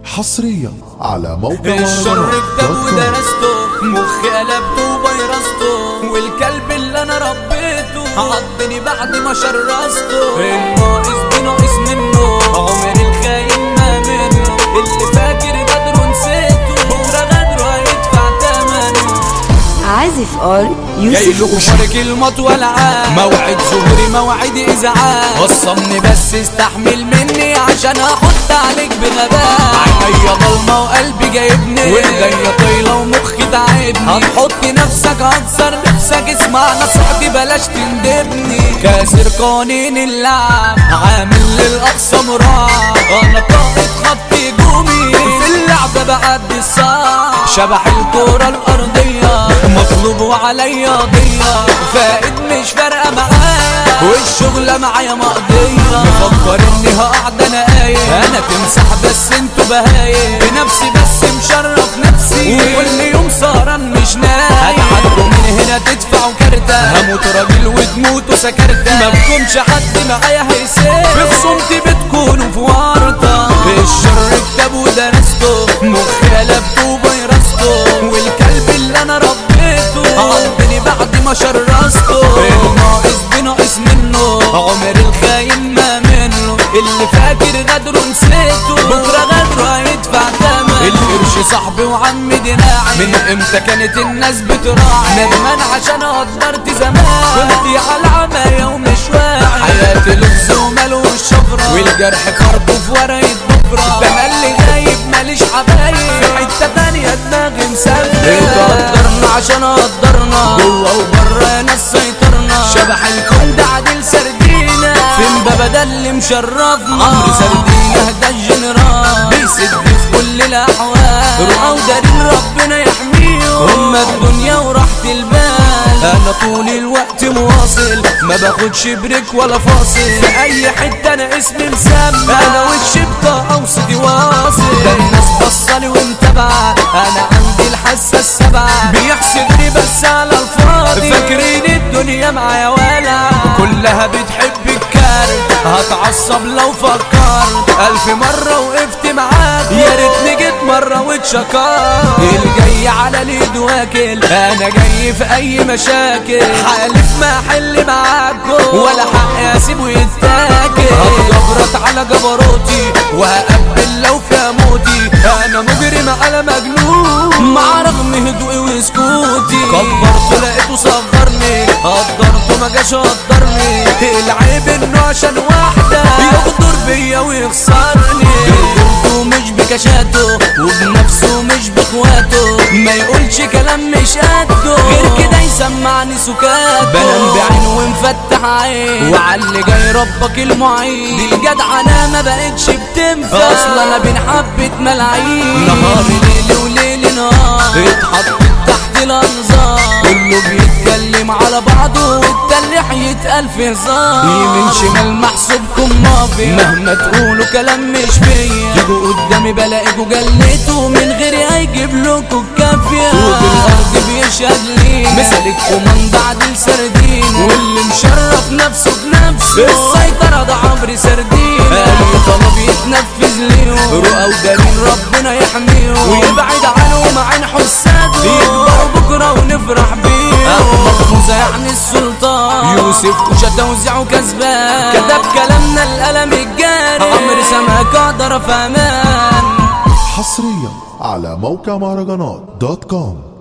حصريا على موقع الشر مهرجانات كتاب دوت كوم. ودرسته مخي قلبته وفيرسته والكلب اللي انا ربيته عضني بعد ما شرسته الناقص بناقص منه عمر الخاين ما منه اللي فاكر غدره نسيته بكره غدره هيدفع ثمنه عازف ار جاي يوسف لكم فرق المط والعاب موعد ظهري موعد ازعاج وصلني بس استحمل مني عشان احط عليك بغباء عينيا ضلمه وقلبي جايبني وايديا طايله ومخي تعبني هتحط نفسك هكسر نفسك اسمع نصيحتي بلاش تندبني كاسر قوانين اللعب عامل للاقصى مراع انا قائد خط هجومي في اللعبه بعدي الصعب شبح الكوره الارضيه مطلوب وعليا قضيه فائد مش فارقه معايا والشغلة معايا مقضية مفكر اني هقعد انا قايم انا تمسح بس انتوا بهايم بنفسي بس مشرف نفسي وكل يوم سهران مش نايم هتعدوا من هنا تدفعوا كارتة هموت راجل وتموتوا سكرتة مفهومش حد معايا هيسيب في خصومتي بتكونوا في ورطة الشر كتاب ودرسته مخي قلبته وفيرسته والكلب اللي انا ربيته عضني بعد ما شرسته الناقص بناقص منه عمر الخاين ما منه اللي فاكر غدره نسيته بكره غدره هيدفع ثمن القرش صاحبي وعم دراعي من امتى كانت الناس بتراعي ندمان عشان قدرت زمان كنت على عماية ومش واعي حياتي لغز وملوش شفرة والجرح فرضه في ورقة بكرة ده انا اللي غايب ماليش حبايب في حتة تانية دماغي مسافرة قدرنا عشان قدرنا جوه وبره ناس سيطرنا شبح الكون ده عادل سردينا فين بابا ده اللي مشرفنا عمرو سردينا ده الجنرال بيسد في كل الاحوال رؤى ودليل ربنا يحميهم هما الدنيا وراحة البال انا طول الوقت مواصل ما باخدش بريك ولا فاصل في اي حتة انا اسمي مسمى انا وشي بطاقة وصوتي واصل ده الناس بصلي ومتابعة انا عندي الحاسة السبعة بيحسدني بس على الفاضي فاكرين الدنيا معايا ولا كلها بتحب الكارت هتعصب لو فكرت الف مرة وقفت معاك يا ريتني جيت مرة واتشكرت الجاي على اليد واكل انا جاي في اي مشاكل حالف ما احل معاكم ولا حق اسيبه يتاكل هتجبرت على جبروتي وهقبل لو في موتي انا مجرم على مجنون مع رغم هدوئي وسكوتي كبرته لقيته صغرني قدرته ما جاش قدرني العيب انه عشان واحدة يغدر بيا ويخسرني رجولته مش بكشاته وبنفسه مش باخواته ما يقولش كلام مش قده غير كده يسمعني سكاته بنام بعين ومفتح عين وعلى اللي جاي ربك المعين دي الجدعنة ما بقتش بتنفع اصلا انا بين حبة ملاعين نهار ليل وليل نهار اتحطت تحت الانظار كله بيتكلم على بعضه والتلح يتقال في هزار يمين شمال محسوبكم مافيا مهما تقولوا كلام مش فيا تيجوا قدامي بلاقيكوا جليتوا من غيري هيجيب لكم الكافية وبالارض بيشهد لينا مثال الكوماند عادل سردين واللي مشرف نفسه بنفسه السيطرة ده عمري سردين اي طلب يتنفذ ليهم رؤى ودليل ربنا يحميهم ويبعد عنهم عن حساده يكبروا بكرة ونفرح بيهم احمد موسى يعني السلطان يوسف كوشة توزيع وكسبان كتب كلامنا القلم الجاري عمرو سماك اقدر في امان حصريا على موقع مهرجانات دوت كوم